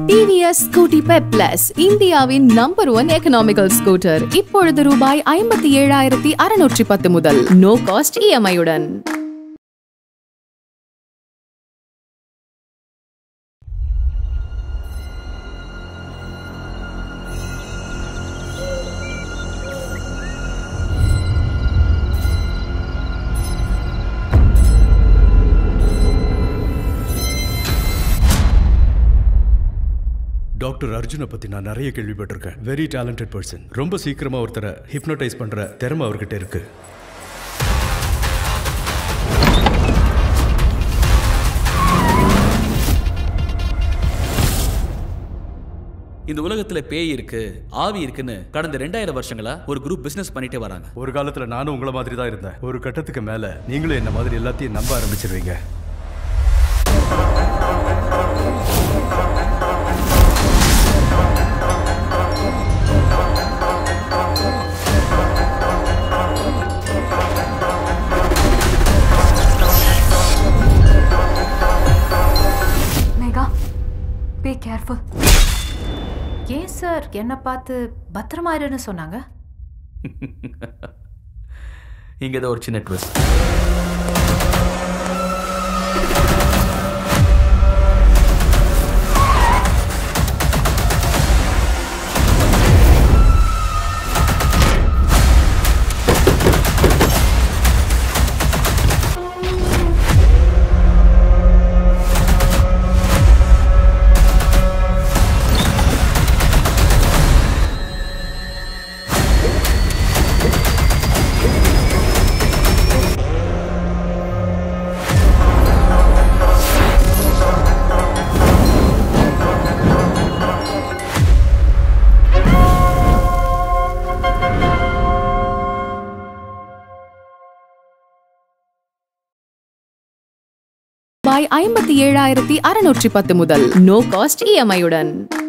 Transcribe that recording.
TVS Scooty Pep plus இந்தியாவின் number one economical scooter இப்பொழுது ரூபாய் ஐம்பத்தி ஏழாயிரத்தி அறுநூற்றி பத்து முதல் நோ காஸ்ட் இஎம்ஐயுடன் டாக்டர் அர்ஜுனை பத்தி நான் நிறைய கேள்விப்பட்டிருக்கேன் வெரி டேலண்டட் பர்சன் ரொம்ப சீக்கிரமா ஒருத்தரை ஹிப்னோடைஸ் பண்ற திறமை அவர்கிட்ட இருக்கு இந்த உலகத்துல பேய் இருக்கு ஆவி இருக்குன்னு கடந்த ரெண்டாயிரம் வருஷங்களா ஒரு குரூப் பிசினஸ் பண்ணிட்டே வராங்க ஒரு காலத்துல நானும் உங்கள மாதிரி தான் இருந்தேன் ஒரு கட்டத்துக்கு மேல நீங்களும் என்ன மாதிரி எல்லாத்தையும் நம்ப ஆரம்பிச்சிருவீங்க மேகா பி கேர்ஃபுல் ஏன் சார் என்னை பார்த்து பத்திரமா இருன்னு சொன்னாங்க இங்க ஏதோ ஒரு சின்ன ட்விஸ்ட் ரூபாய் ஐம்பத்தி ஏழாயிரத்தி அறுநூற்றி பத்து முதல் நோ காஸ்ட் இஎம்ஐயுடன்